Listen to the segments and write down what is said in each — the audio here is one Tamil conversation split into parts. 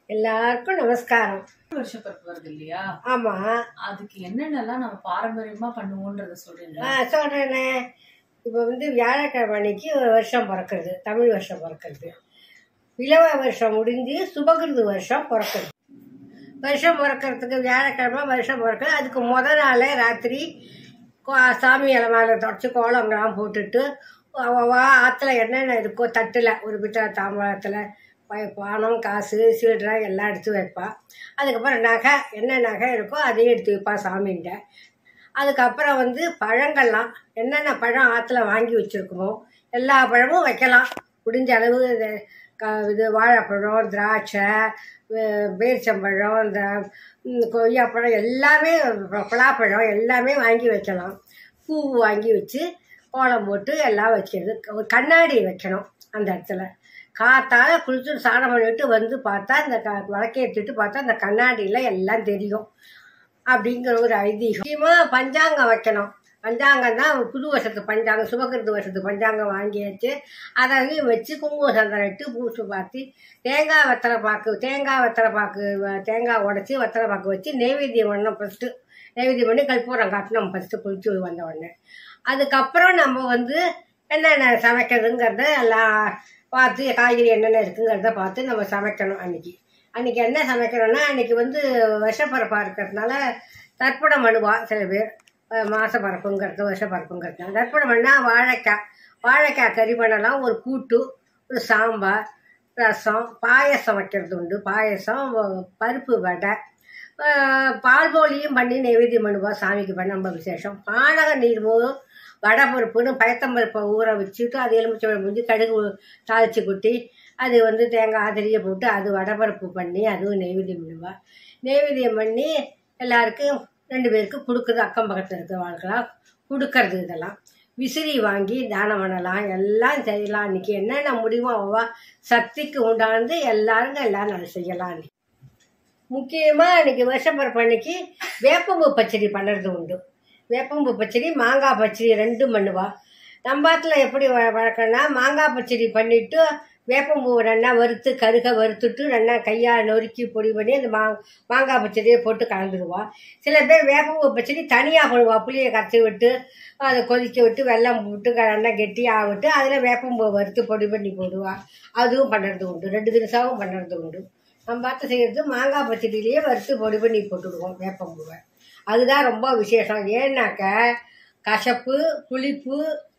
எல்லாருக்கும் நமஸ்காரம் வருஷப்பிறப்பு வருது இல்லையா ஆமா அதுக்கு என்னென்னலாம் நம்ம பாரம்பரியமா பண்ணுவோன்றத சொல்றீங்க ஆ, சொல்றேனே இப்போ வந்து வியாழக்கிழமை அன்னைக்கு ஒரு வருஷம் பிறக்கிறது தமிழ் வருஷம் பிறக்கிறது இளவ வருஷம் முடிஞ்சு சுபகிருது வருஷம் பிறக்கிறது வருஷம் பிறக்கிறதுக்கு வியாழக்கிழமை வருஷம் பிறக்கிறது அதுக்கு முத நாளே ராத்திரி கோ- சாமி இலை மேலே தொடச்சி கோலங்கள்லாம் போட்டுட்டு அவ அவ ஆற்றுல என்னென்ன இருக்கோ தட்டில் ஒரு பிட்ட தாம்பழத்தில் பானம் காசு சீடுறா எல்லாம் எடுத்து வைப்பா அதுக்கப்புறம் நகை என்ன நகை இருக்கோ அதையும் எடுத்து வைப்பா சாமிகிட்ட அதுக்கப்புறம் வந்து பழங்கள்லாம் என்னென்ன பழம் ஆற்றுல வாங்கி வச்சுருக்குமோ எல்லா பழமும் வைக்கலாம் முடிஞ்ச அளவு இது க இது வாழைப்பழம் திராட்சை வே- பேரிச்சம்பழம் இந்த ம், கொய்யாப்பழம் எல்லாமே ப- பலாப்பழம் எல்லாமே வாங்கி வைக்கலாம் பூ வாங்கி வச்சு கோலம் போட்டு எல்லாம் வைக்கிறது ஒரு கண்ணாடி வைக்கணும் அந்த இடத்துல காத்தால குளிச்சு சாணம் பண்ணிட்டு வந்து பார்த்தா இந்த க விளக்கேற்றிட்டு பார்த்தா அந்த கண்ணாடியில் எல்லாம் தெரியும் அப்படிங்கிற ஒரு ஐதீகம் முக்கியமாக பஞ்சாங்கம் வைக்கணும் பஞ்சாங்கம் தான் புது வருஷத்து பஞ்சாங்கம் சுபகிருது வருஷத்து பஞ்சாங்கம் வாங்கி வச்சு அதையும் வச்சு குங்கும சந்தனம் இட்டு பூசு பார்த்து தேங்காய் வெத்தலை பாக்கு தேங்காய் வெத்தலை பாக்கு வ- தேங்காய் உடச்சி வெத்தலை பாக்கு வச்சு நெய்வேத்தியம் பண்ணோம் ஃபஸ்ட்டு நெய்வேத்தியம் பண்ணி கற்பூரம் காட்டணும் ஃபஸ்ட்டு குளிச்சு வந்த உடனே அதுக்கப்புறம் நம்ம வந்து என்னென்ன சமைக்கிறதுங்கிறத எல்லாம் பார்த்து காய்கறி என்னென்ன இருக்குங்கிறத பார்த்து நம்ம சமைக்கணும் அன்னைக்கு அன்னைக்கு என்ன சமைக்கிறோன்னா அன்னைக்கு வந்து வருஷப்பரப்பாக இருக்கிறதுனால தர்ப்பணம் பண்ணுவா சில பேர் அஹ் மாசப்பரப்புங்கிறது வருஷப்பரப்புங்கிறது தர்ப்பணம் பண்ணால் வாழைக்காய் வாழைக்காய் கறி பண்ணலாம் ஒரு கூட்டு ஒரு சாம்பார் ரசம் பாயசம் வைக்கிறது உண்டு பாயசம் வ- பருப்பு வடை அஹ் பால் போலியும் பண்ணி நைவேத்தியம் பண்ணுவா சாமிக்கு பண்ண ரொம்ப விசேஷம் பானக நீர் போதும் வடை பருப்புன்னு பயத்தம்பருப்பை ஊற வச்சுட்டு அது எலுமிச்சை முடிஞ்சு கடுகு தாளிச்சு கொட்டி அது வந்து தேங்காய் ஆதரிய போட்டு அது வடைப்பருப்பு பண்ணி அதுவும் நெய்வேத்தியம் பண்ணுவா நெய்வேத்தியம் பண்ணி எல்லாருக்கும் ரெண்டு பேருக்கு கொடுக்குறது அக்கம் பக்கத்தில் இருக்கிறவங்களுக்கெல்லாம் கொடுக்கறது இதெல்லாம் விசிறி வாங்கி தானம் பண்ணலாம் எல்லாம் செய்யலாம் இன்னைக்கு என்னென்ன முடியுமோ அவ்வா சக்திக்கு உண்டானது எல்லாருங்க எல்லாம் நல்லா செய்யலாம் இன்னைக்கு முக்கியமாக இன்னைக்கு வருஷப்பிறப்பு அன்னைக்கு வேப்பம்பூ பச்சடி பண்ணுறது உண்டு வேப்பம்பூ பச்சடி மாங்காய் பச்சடி ரெண்டும் பண்ணுவா நம்பாத்தில் எப்படி வ வழக்கம்னா மாங்காய் பச்சடி பண்ணிவிட்டு வேப்பம்பூவை நல்லா வறுத்து கருக வறுத்துட்டு நல்லா கையால் நொறுக்கி பொடி பண்ணி அந்த மா மாங்காய் பச்சடியை போட்டு கலந்துடுவா சில பேர் வேப்பம்பூ பச்சடி தனியாக பண்ணுவா புளியை கரைச்சி விட்டு அதை கொதிக்க விட்டு வெல்லம் போட்டு க- நல்லா கெட்டியாக விட்டு அதில் வேப்பம்பூவை வறுத்து பொடி பண்ணி போடுவா அதுவும் பண்ணுறது உண்டு ரெண்டு தினசாவும் பண்ணுறது உண்டு நம்ம பார்த்து செய்கிறது மாங்காய் பச்சடியிலேயே வறுத்து பொடி பண்ணி போட்டுடுவோம் வேப்பம்பூவை அதுதான் ரொம்ப விசேஷம் ஏன்னாக்க கசப்பு புளிப்பு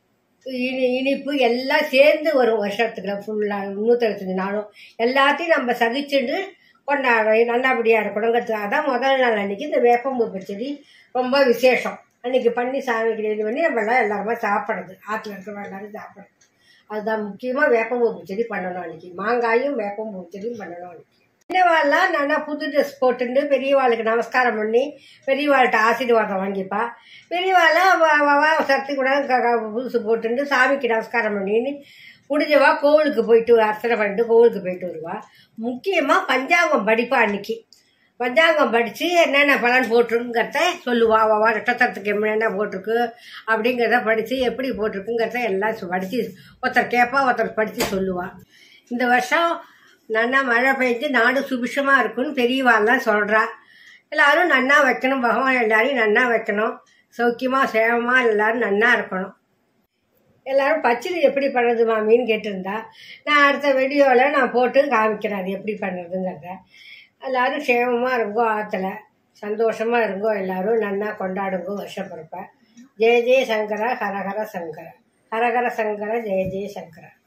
இனி இனிப்பு எல்லாம் சேர்ந்து வரும் வருஷத்துக்கு ஃபுல்லாக முந்நூற்றஞ்சு நாளும் எல்லாத்தையும் நம்ம சகிச்சுட்டு கொண்டாடுறோம் நல்லபடியாக இருக்கணுங்கிறதுக்காக தான் முதல் நாள் அன்னைக்கு இந்த வேப்பம்பூ பச்சடி ரொம்ப விசேஷம் அன்னைக்கு பண்ணி சாமிக்கு இது பண்ணி நம்ம எல்லாம் எல்லாருமே சாப்பிட்றது ஆற்றுல இருக்கிறவங்க எல்லாரும் சாப்பிட்றது அதுதான் முக்கியமாக வேப்பம்பூ பச்சடி பண்ணணும் அன்னைக்கு மாங்காயும் வேப்பம்பூ பச்சடியும் பண்ணணும் அன்னைக்கு சின்னவாள்லாம் நல்லா புது ட்ரெஸ் போட்டுட்டு பெரியவாளுக்கு நமஸ்காரம் பண்ணி பெரியவாள்கிட்ட ஆசீர்வாதம் வாங்கிப்பா பெரியவாளை சக்தி கூட க- க- புதுசு போட்டுட்டு சாமிக்கு நமஸ்காரம் பண்ணின்னு முடிஞ்சவா கோவிலுக்கு போயிட்டு அர்ச்சனை பண்ணிட்டு கோவிலுக்கு போயிட்டு வருவா முக்கியமாக பஞ்சாங்கம் படிப்பா அன்னைக்கு பஞ்சாங்கம் படித்து என்னென்ன பலன் போட்டிருக்குங்கிறத சொல்லுவா அவா நட்சத்திரத்துக்கு என்னென்ன போட்டிருக்கு அப்படிங்கிறத படித்து எப்படி போட்டிருக்குங்கிறத எல்லாம் சொ- படித்து ஒருத்தர் கேட்பா ஒருத்தர் படித்து சொல்லுவா இந்த வருஷம் நன்னா மழை பெஞ்சு நாடு சுபிஷமாக இருக்குன்னு பெரியவாள்லாம் சொல்கிறா எல்லாரும் நன்னா வைக்கணும் பகவான் எல்லாரையும் நன்னா வைக்கணும் சௌக்கியமாக சேமமாக எல்லாரும் நன்னா இருக்கணும் எல்லாரும் பச்சடி எப்படி பண்ணுறது மாமின்னு கேட்டிருந்தா நான் அடுத்த வீடியோவில் நான் போட்டு காமிக்கிறேன் அது எப்படி பண்ணுறதுங்கிறத எல்லாரும் சேமமாக இருங்கோ ஆற்றுல சந்தோஷமாக இருங்கோ எல்லாரும் நன்னா கொண்டாடுங்கோ வருஷப்பிறப்ப ஜெய ஜெய சங்கர ஹரஹர சங்கர ஹரஹர சங்கர ஜெய ஜெய சங்கர